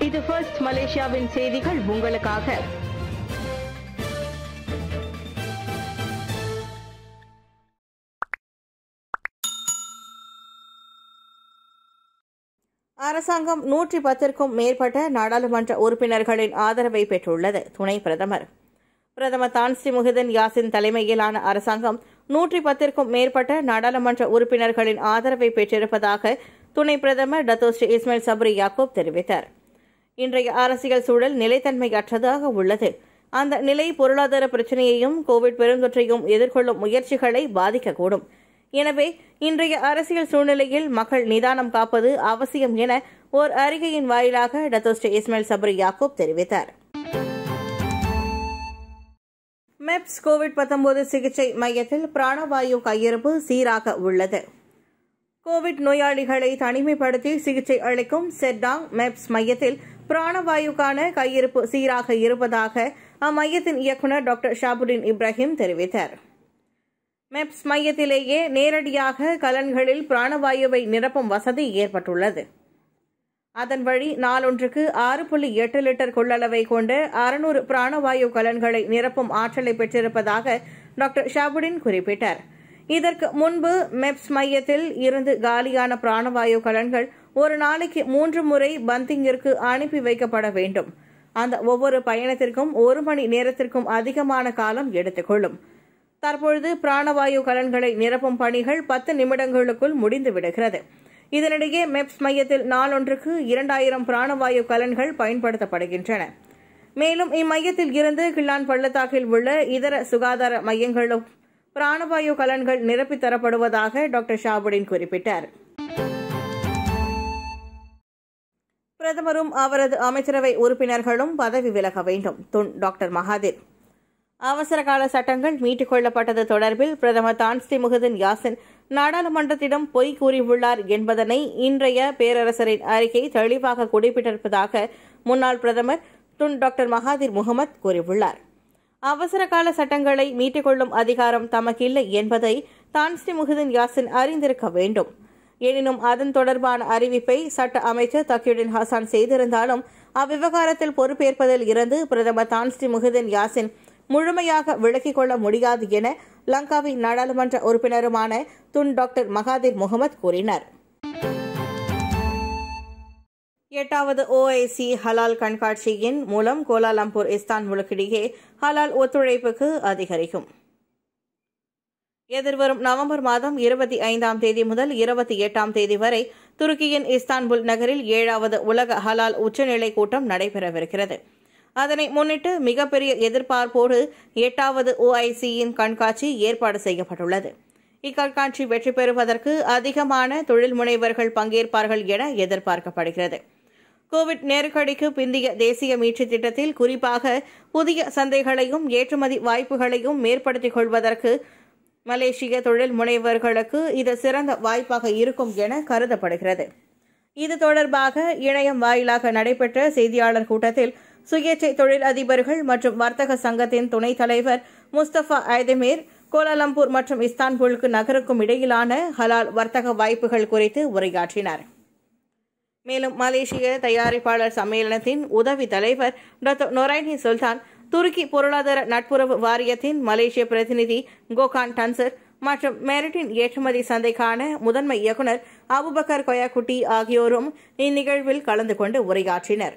இது ஃபர்ஸ்ட் மலேசியாவின் செய்திகள் உங்களுக்காக அரசாங்கம் நூற்றி பத்திற்கும் மேற்பட்ட நாடாளுமன்ற உறுப்பினர்களின் ஆதரவை பெற்றுள்ளது துணை பிரதமர் பிரதமர் தான்ஸ்ரீ முஹிதன் யாசின் தலைமையிலான அரசாங்கம் நூற்றி பத்திற்கும் மேற்பட்ட நாடாளுமன்ற உறுப்பினர்களின் ஆதரவை பெற்றிருப்பதாக துணை பிரதமர் டத்தோஸ்ரீ இஸ்மாயில் சப்ரி யாக்கூப் தெரிவித்தார் இன்றைய அரசியல் சூழல் நிலைத்தன்மையற்றதாக உள்ளது அந்த நிலை பொருளாதார பிரச்சினையையும் கோவிட் பெருந்தொற்றையும் எதிர்கொள்ளும் முயற்சிகளை பாதிக்கக்கூடும் எனவே இன்றைய அரசியல் சூழ்நிலையில் மக்கள் நிதானம் காப்பது அவசியம் என ஓர் அறிக்கையின் வாயிலாக டத்தோஸ்ரீ இஸ்மாயில் சப்ரி யாக்கூப் தெரிவித்தார் மெப்ஸ் கோவிட் 19 சிகிச்சை மையத்தில் பிராணவாயு கையிருப்பு சீராக உள்ளது கோவிட் நோயாளிகளை தனிமைப்படுத்தி சிகிச்சை அளிக்கும் செட்டாங் மெப்ஸ் மையத்தில் பிராணவாயுக்கான கையிருப்பு சீராக இருப்பதாக அம்மையத்தின் இயக்குநர் டாக்டர் ஷாபுடின் இப்ராஹிம் தெரிவித்தார் மெப்ஸ் மையத்திலேயே நேரடியாக கலன்களில் பிராணவாயுவை நிரப்பும் வசதி ஏற்பட்டுள்ளது அதன் வழி நாளொன்றுக்கு ஆறு புள்ளி எட்டு லிட்டர் கொள்ளளவை கொண்ட அறுநூறு பிராணவாயு கலன்களை நிரப்பும் ஆற்றலை பெற்றிருப்பதாக டாக்டர் ஷாபுடின் குறிப்பிட்டார் இதற்கு முன்பு மெப்ஸ் மையத்தில் இருந்து காலியான பிராணவாயு கலன்கள் ஒரு நாளைக்கு மூன்று முறை பந்திங்கிற்கு அனுப்பி வைக்கப்பட வேண்டும் அந்த ஒவ்வொரு பயணத்திற்கும் ஒரு மணி நேரத்திற்கும் அதிகமான காலம் எடுத்துக்கொள்ளும் தற்பொழுது பிராணவாயு கலன்களை நிரப்பும் பணிகள் பத்து நிமிடங்களுக்குள் முடிந்து விடுகிறது இதனிடையே மெப்ஸ் மையத்தில் நாளொன்றுக்கு இரண்டாயிரம் பிராணவாயு கலன்கள் பயன்படுத்தப்படுகின்றன மேலும் இம்மையத்தில் இருந்து கிள்ளான் பள்ளத்தாக்கில் உள்ள இதர சுகாதார மையங்களும் பிராணவாயு கலன்கள் நிரப்பித் தரப்படுவதாக டாக்டர் ஷாபுடின் குறிப்பிட்டார் பிரதமரும் அவரது அமைச்சரவை உறுப்பினர்களும் பதவி விலக வேண்டும் துன் டாக்டர் மகாதீர் அவசர கால சட்டங்கள் மீட்டுக் கொள்ளப்பட்டது தொடர்பில் பிரதமர் தான்ஸ்ரீ முகதன் யாசின் நாடாளுமன்றத்திடம் பொய் கூறியுள்ளார் என்பதனை இன்றைய பேரரசரின் அறிக்கை தெளிவாக குறிப்பிட்டிருப்பதாக முன்னாள் பிரதமர் துன் டாக்டர் மகாதீர் முகமது கூறியுள்ளார் அவசர கால சட்டங்களை மீட்டுக் கொள்ளும் அதிகாரம் தமக்கில்லை என்பதை தான்ஸ்ரீ முகதன் யாசின் அறிந்திருக்க வேண்டும் எனினும் அதன் தொடர்பான அறிவிப்பை சட்ட அமைச்சர் தக்கியுடின் ஹசான் செய்திருந்தாலும் அவ்விவகாரத்தில் பொறுப்பேற்பதில் இருந்து பிரதமர் தான்ஸ்ரீ முகதன் யாசின் முழுமையாக விலக்கிக் கொள்ள முடியாது என லங்காவின் நாடாளுமன்ற உறுப்பினருமான துன் டாக்டர் மகாதீர் முகமது கூறினார் எட்டாவது ஓஐசி ஹலால் கண்காட்சியின் மூலம் கோலாலம்பூர் இஸ்தான்புலுக்கிடையே ஹலால் ஒத்துழைப்புக்கு அதிகரிக்கும் எதிர்வரும் நவம்பர் மாதம் இருபத்தி ஐந்தாம் தேதி முதல் இருபத்தி எட்டாம் தேதி வரை துருக்கியின் இஸ்தான்புல் நகரில் ஏழாவது உலக ஹலால் உச்சநிலை கூட்டம் நடைபெறவிருக்கிறது அதனை முன்னிட்டு மிகப்பெரிய எதிர்பார்ப்போடு எட்டாவது ஓஐசியின் கண்காட்சி ஏற்பாடு செய்யப்பட்டுள்ளது இக்கண்காட்சி வெற்றி பெறுவதற்கு அதிகமான தொழில் முனைவர்கள் பங்கேற்பார்கள் என எதிர்பார்க்கப்படுகிறது கோவிட் நெருக்கடிக்கு பிந்தைய தேசிய மீட்சி திட்டத்தில் குறிப்பாக புதிய சந்தைகளையும் ஏற்றுமதி வாய்ப்புகளையும் மேற்படுத்திக் கொள்வதற்கு மலேசிய தொழில் முனைவர்களுக்கு இது சிறந்த வாய்ப்பாக இருக்கும் என கருதப்படுகிறது இது தொடர்பாக இணையம் வாயிலாக நடைபெற்ற செய்தியாளர் கூட்டத்தில் சுயேட்சை தொழில் அதிபர்கள் மற்றும் வர்த்தக சங்கத்தின் துணைத் தலைவர் முஸ்தபா ஐதமீர் கோலாலம்பூர் மற்றும் இஸ்தான்புலுக்கு நகருக்கும் இடையிலான ஹலால் வர்த்தக வாய்ப்புகள் குறித்து உரையாற்றினார் மேலும் மலேசிய தயாரிப்பாளர் சம்மேளனத்தின் உதவி தலைவர் டாக்டர் நொரைனி சுல்தான் துருக்கி பொருளாதார நட்புறவு வாரியத்தின் மலேசிய பிரதிநிதி கோகான் டன்சர் மற்றும் மெரிட்டின் ஏற்றுமதி சந்தைக்கான முதன்மை இயக்குநர் அபுபக்கர் கொயாக்குட்டி ஆகியோரும் இந்நிகழ்வில் கலந்து கொண்டு உரையாற்றினர்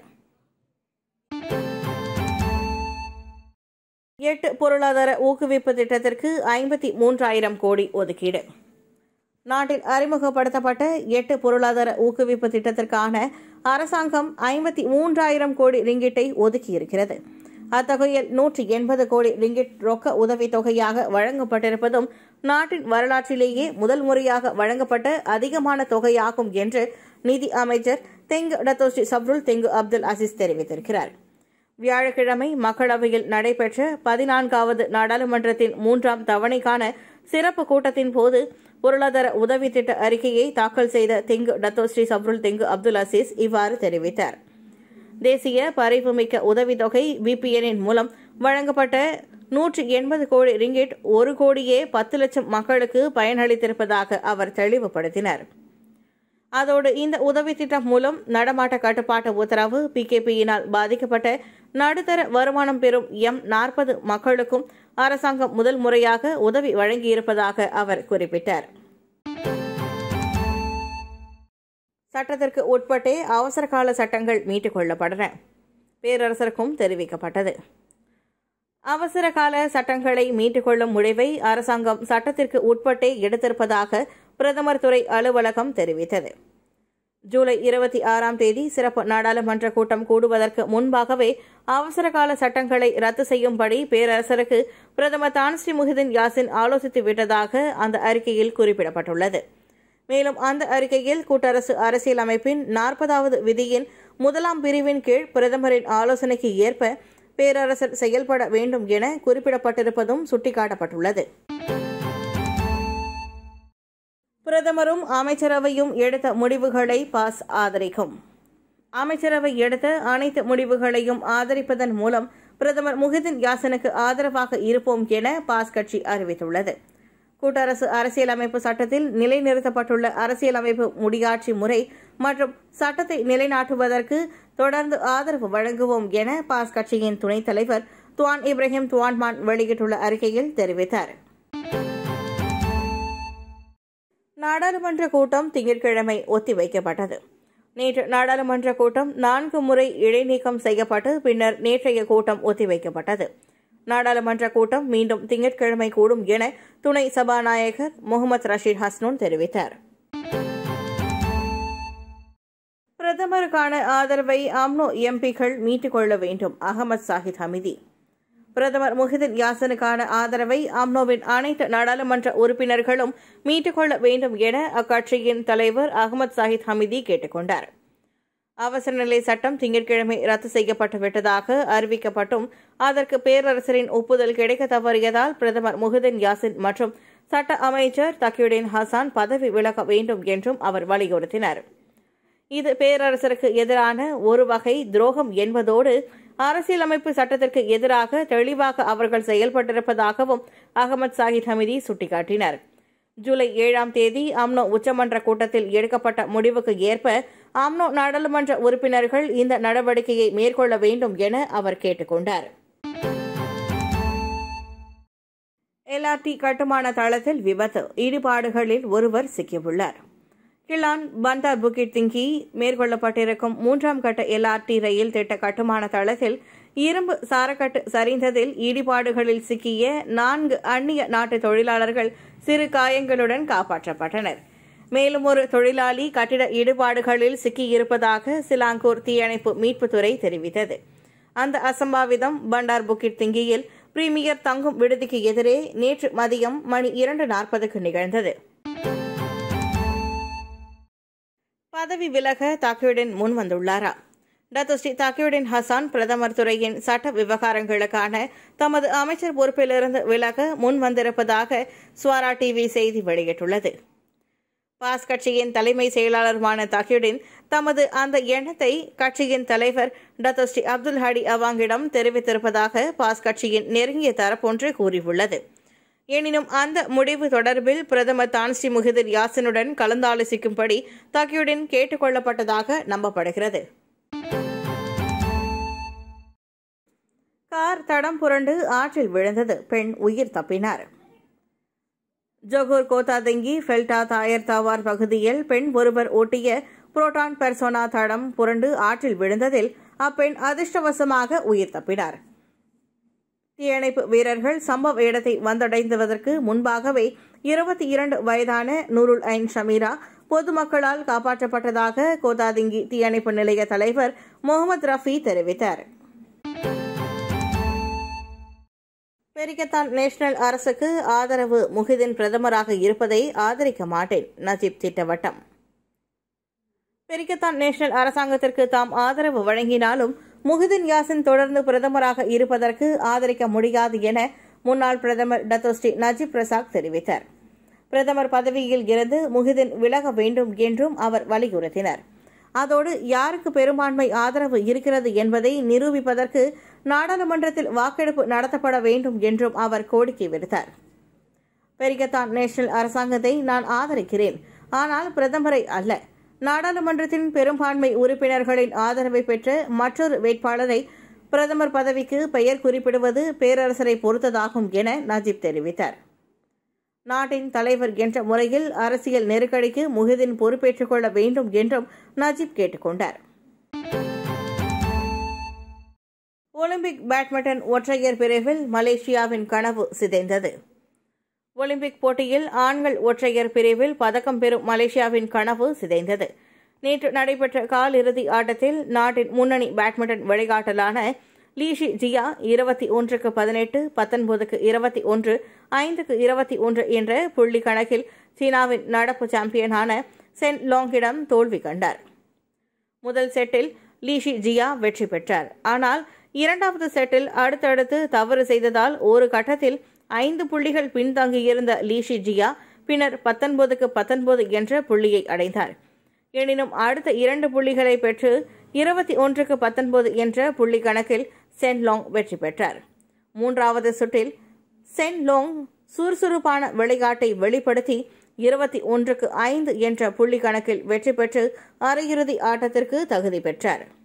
எட்டு பொருளாதார ஊக்குவிப்பு திட்டத்திற்கு ஐம்பத்தி மூன்றாயிரம் கோடி ஒதுக்கீடு நாட்டில் அறிமுகப்படுத்தப்பட்ட எட்டு பொருளாதார ஊக்குவிப்பு திட்டத்திற்கான அரசாங்கம் ஐம்பத்தி மூன்றாயிரம் கோடி ரிங்கிட்டை ஒதுக்கியிருக்கிறது அத்தொகையில் நூற்றி எண்பது கோடி ரிங்கிட் ரொக்க உதவித் தொகையாக வழங்கப்பட்டிருப்பதும் நாட்டின் வரலாற்றிலேயே முதல் முறையாக வழங்கப்பட்ட அதிகமான தொகையாகும் என்று நிதி அமைச்சர் Tengku Datuk Seri Zafrul Tengku Abdul Aziz தெரிவித்திருக்கிறார் வியாழக்கிழமை மக்களவையில் நடைபெற்ற பதினான்காவது நாடாளுமன்றத்தின் மூன்றாம் தவணைக்கான சிறப்பு கூட்டத்தின் போது பொருளாதார உதவி திட்ட அறிக்கையை தாக்கல் செய்த Tengku Datuk Seri Zafrul Tengku Abdul Aziz இவ்வாறு தெரிவித்தார் தேசிய பரிவுமிக்க உதவித்தொகை பிபிஎனின் மூலம் வழங்கப்பட்ட நூற்றி எண்பது கோடி ரிங்கிட் ஒரு கோடியே பத்து லட்சம் மக்களுக்கு பயனளித்திருப்பதாக அவர் தெளிவுபடுத்தினார் அதோடு இந்த உதவி திட்டம் மூலம் நடமாட்ட கட்டுப்பாட்டு உத்தரவு பிகேபியினால் பாதிக்கப்பட்ட நடுத்தர வருமானம் பெறும் எம் நாற்பது மக்களுக்கும் அரசாங்கம் முதல் முறையாக உதவி வழங்கியிருப்பதாக அவர் குறிப்பிட்டார் சட்டத்திற்கு உட்பட்டே அவசர கால சட்டங்கள் மீட்டுக் கொள்ளப்பட்டன பேரரசருக்கும் தெரிவிக்கப்பட்டது அவசர கால சட்டங்களை மீட்டுக்கொள்ளும் முடிவை அரசாங்கம் சட்டத்திற்கு உட்பட்டே எடுத்திருப்பதாக பிரதமர் துறை அலுவலகம் தெரிவித்தது ஜூலை இருபத்தி ஆறாம் தேதி சிறப்பு நாடாளுமன்ற கூட்டம் கூடுவதற்கு முன்பாகவே அவசர கால சட்டங்களை ரத்து செய்யும்படி பேரரசருக்கு பிரதமர் தான்ஸ்ரீ முஹிதீன் யாசின் ஆலோசித்து விட்டதாக அந்த அறிக்கையில் குறிப்பிடப்பட்டுள்ளது மேலும் அந்த அறிக்கையில் கூட்டரசு அரசியல் அமைப்பின் நாற்பதாவது விதியின் முதலாம் பிரிவின் கீழ் பிரதமரின் ஆலோசனைக்கு ஏற்ப பேரரசர் செயல்பட வேண்டும் என குறிப்பிடப்பட்டிருப்பதும் சுட்டிக்காட்டப்பட்டுள்ளது பிரதமரும் அமைச்சரவையும் எடுத்த முடிவுகளை பாஸ் ஆதரிக்கும் அமைச்சரவை எடுத்த அனைத்து முடிவுகளையும் ஆதரிப்பதன் மூலம் பிரதமர் முஹிதீன் யாசனுக்கு ஆதரவாக இருப்போம் என பாஸ் கட்சி அறிவித்துள்ளது கூட்டரசு அரசியலமைப்பு சட்டத்தில் நிலைநிறுத்தப்பட்டுள்ள அரசியலமைப்பு முடியாட்சி முறை மற்றும் சட்டத்தை நிலைநாட்டுவதற்கு தொடர்ந்து ஆதரவு வழங்குவோம் என பாஸ் கட்சியின் துணைத் தலைவர் துவான் இப்ராஹிம் துவான்மான் வெளியிட்டுள்ள அறிக்கையில் தெரிவித்தார் நாடாளுமன்ற கூட்டம் திங்கட்கிழமை ஒத்திவைக்கப்பட்டது நேற்று நாடாளுமன்ற கூட்டம் நான்கு முறை இடைநீக்கம் செய்யப்பட்டு பின்னர் நேற்றைய கூட்டம் ஒத்திவைக்கப்பட்டது நாடாளுமன்ற கூட்டம் மீண்டும் திங்கட்கிழமை கூடும் என துணை சபாநாயகர் முகமது ரஷீத் ஹஸ்னூன் தெரிவித்தார் பிரதமருக்கான ஆதரவை அம்னோ எம்பிக்கள் மீட்டுக் கொள்ள வேண்டும் அகமது சாஹித் ஹமிதி பிரதமர் முஹிதீன் யாசனுக்கான ஆதரவை அம்னோவின் அனைத்து நாடாளுமன்ற உறுப்பினர்களும் மீட்டுக் கொள்ள வேண்டும் என அக்கட்சியின் தலைவர் அகமது சாஹித் ஹமிதி கேட்டுக் கொண்டார் அவசர நிலை சட்டம் திங்கட்கிழமை ரத்து செய்யப்பட்டு விட்டதாக அறிவிக்கப்பட்டும் அதற்கு பேரரசரின் ஒப்புதல் கிடைக்க தவறியதால் பிரதமர் முஹிதீன் யாசின் மற்றும் சட்ட அமைச்சர் தக்கியுடீன் ஹசான் பதவி விலக வேண்டும் என்றும் அவர் வலியுறுத்தினார் இது பேரரசருக்கு எதிரான ஒரு வகை துரோகம் என்பதோடு அரசியலமைப்பு சட்டத்திற்கு எதிராக தெளிவாக அவர்கள் செயல்பட்டிருப்பதாகவும் அகமது சாஹித் ஹமிதி சுட்டிக்காட்டினார் ஜூலை ஏழாம் தேதி அம்னோ உச்சமன்ற கூட்டத்தில் எடுக்கப்பட்ட முடிவுக்கு ஏற்ப அம்னோ நாடாளுமன்ற உறுப்பினர்கள் இந்த நடவடிக்கையை மேற்கொள்ள வேண்டும் என அவர் கேட்டுக்கொண்டார் எல்ஆர்டி கட்டுமான தளத்தில் விபத்து ஈடுபாடுகளில் ஒருவர் சிக்கியுள்ளார் கிளான் பந்தார் புக்கிட் திங்கி மேற்கொள்ளப்பட்டிருக்கும் மூன்றாம் கட்ட எல்ஆர்டி ரயில் திட்ட கட்டுமான தளத்தில் இரும்பு சாரக்கட்டு சரிந்ததில் ஈடுபாடுகளில் சிக்கிய நான்கு அந்நிய நாட்டு தொழிலாளர்கள் சிறு காயங்களுடன் காப்பாற்றப்பட்டனர் மேலும் ஒரு தொழிலாளி கட்டிட ஈடுபாடுகளில் சிக்கியிருப்பதாக சிலாங்கூர் தீயணைப்பு மீட்புத்துறை தெரிவித்தது அந்த அசம்பாவிதம் பண்டார் புக்கிட் திங்கியில் பிரீமியர் தங்கும் விடுதிக்கு எதிரே நேற்று மதியம் மணி இரண்டு நாற்பதுக்கு நிகழ்ந்தது பதவி விலக தாக்கியுடன் முன் வந்துள்ளாரா டத்தோஸ்ரீ தாக்கியுடன் ஹசான் பிரதமர் துறையின் சட்ட விவகாரங்களுக்கான தமது அமைச்சர் பொறுப்பிலிருந்து விலக முன் வந்திருப்பதாக ஸ்வரா டிவி செய்தி வெளியிட்டுள்ளது பாஸ் கட்சியின் தலைமை செயலாளருமான தாக்கியுடன் தமது அந்த எண்ணத்தை கட்சியின் தலைவர் டத்தோஸ்ரீ அப்துல் ஹடி அவாங்கிடம் தெரிவித்திருப்பதாக பாஸ் கட்சியின் நெருங்கிய தரப்பொன்று கூறியுள்ளது எனினும் அந்த முடிவு தொடர்பில் பிரதமர் தான்ஸ்ரீ முஹிதீன் யாசினுடன் கலந்தாலோசிக்கும்படி தாக்கியுடன் கேட்டுக் கொள்ளப்பட்டதாக நம்பப்படுகிறது கார் தடம் புரண்டு ஆற்றில் விழுந்தது பெண் உயிர் தப்பினார் ஜொகூர் கோத்தாதங்கி ஃபெல்டா தாயர் தாவார் பகுதியில் பெண் ஒருவர் ஓட்டிய புரோட்டான் பெர்சோனா தடம் புரண்டு ஆற்றில் விழுந்ததில் அப்பெண் அதிர்ஷ்டவசமாக உயிர் தப்பினார் தீயணைப்பு வீரர்கள் சம்பவ இடத்தை வந்தடைந்துவதற்கு முன்பாகவே இருபத்தி இரண்டு வயதான நூருல் ஐன் ஷமீரா பொதுமக்களால் காப்பாற்றப்பட்டதாக கோதாதிங்கி தீயணைப்பு நிலைய தலைவர் முகமது ரஃபி தெரிவித்தார் பெரிகத்தான் நேஷனல் அரசுக்கு ஆதரவு முஹிதீன் பிரதமராக இருப்பதை ஆதரிக்க மாட்டேன் நஜீப் திட்டவட்டம் பெரிகத்தான் நேஷனல் அரசாங்கத்திற்கு தாம் ஆதரவு வழங்கினாலும் முஹிதீன் யாசின் தொடர்ந்து பிரதமராக இருப்பதற்கு ஆதரிக்க முடியாது என முன்னாள் பிரதமர் டத்தோஸ்ரீ நஜீப் பிரசாத் தெரிவித்தார் பிரதமர் பதவியில் இருந்து முஹிதீன் விலக வேண்டும் என்றும் அவர் வலியுறுத்தினார் அதோடு யாருக்கு பெரும்பான்மை ஆதரவு இருக்கிறது என்பதை நிரூபிப்பதற்கு நாடாளுமன்றத்தில் வாக்கெடுப்பு நடத்தப்பட வேண்டும் என்றும் அவர் கோரிக்கை விடுத்தார் பெரிகத்தான் நேஷனல் அரசாங்கத்தை நான் ஆதரிக்கிறேன் ஆனால் பிரதமரை அல்ல நாடாளுமன்றத்தின் பெரும்பான்மை உறுப்பினர்களின் ஆதரவை பெற்ற மற்றொரு வேட்பாளரை பிரதமர் பதவிக்கு பெயர் குறிப்பிடுவது பேரரசரை பொறுத்ததாகும் என நஜீப் தெரிவித்தார் நாட்டின் தலைவர் என்ற முறையில் அரசியல் நெருக்கடிக்கு முஹிதீன் பொறுப்பேற்றுக் கொள்ள வேண்டும் என்றும் நஜீப் கேட்டுக்கொண்டார் ஒலிம்பிக் பேட்மிண்டன் ஒற்றையர் பிரிவில் மலேசியாவின் கனவு சிதைந்தது ஒலிம்பிக் போட்டியில் ஆண்கள் ஒற்றையர் பிரிவில் பதக்கம் பெறும் மலேசியாவின் கனவு சிதைந்தது நேற்று நடைபெற்ற காலிறுதி ஆட்டத்தில் நாட்டின் முன்னணி பேட்மிண்டன் விளையாட்டலான லீஷி ஜியா இருபத்தி ஒன்றுக்கு பதினெட்டு பத்தொன்பதுக்கு இருபத்தி ஒன்று ஐந்துக்கு இருபத்தி ஒன்று என்ற புள்ளி கணக்கில் சீனாவின் நடப்பு சாம்பியனான சென் லாங்கிடம் தோல்வி கண்டார் முதல் செட்டில் லீஷி ஜியா வெற்றி பெற்றார் ஆனால் இரண்டாவது செட்டில் அடுத்தடுத்து தவறு செய்ததால் ஒரு கட்டத்தில் ஐந்து புள்ளிகள் பின்தங்கியிருந்த லீஷி ஜியா பின்னர் பத்தொன்பதுக்கு பத்தொன்பது என்ற புள்ளியை அடைந்தார் எனினும் அடுத்த இரண்டு புள்ளிகளை பெற்று இருபத்தி ஒன்றுக்கு பத்தொன்பது என்ற புள்ளி கணக்கில் சென் லாங் வெற்றி பெற்றார் மூன்றாவது சுற்றில் சென் லோங் சுறுசுறுப்பான விளையாட்டை வெளிப்படுத்தி இருபத்தி ஒன்றுக்கு ஐந்து என்ற புள்ளி கணக்கில் வெற்றி பெற்று அரையிறுதி ஆட்டத்திற்கு தகுதி பெற்றார்